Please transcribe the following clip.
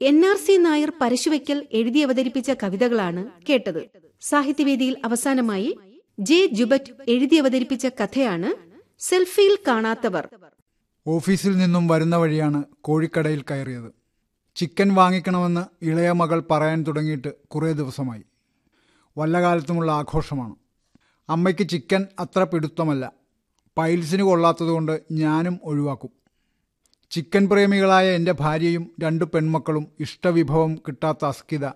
N R C Nair Parassuvaikkal എഴുതി അവതരിപ്പിച്ച കവിതകളാണ് കേട്ടത് സാഹിത്യവേദിയിൽ അവസാനമായി ജെ ജുബറ്റ് എഴുതി അവതരിപ്പിച്ച കഥയാണ് സെൽഫിയിൽ കാണാത്തവർ ഓഫീസിൽ നിന്നും വരുന്ന വഴിയാണ് കോഴിക്കടയിൽ കയറിയത് ചിക്കൻ വാങ്ങിക്കണമെന്ന് ഇളയ മകൾ പറയാൻ തുടങ്ങിയിട്ട് കുറേ ദിവസമായി വല്ല കാലത്തുമുള്ള ആഘോഷമാണ് അമ്മയ്ക്ക് ചിക്കൻ അത്ര പിടുത്തമല്ല പൈൽസിന് കൊള്ളാത്തതുകൊണ്ട് ഞാനും ഒഴിവാക്കും ചിക്കൻ പ്രേമികളായ എൻ്റെ ഭാര്യയും രണ്ട് പെൺമക്കളും ഇഷ്ടവിഭവം കിട്ടാത്ത അസ്കിത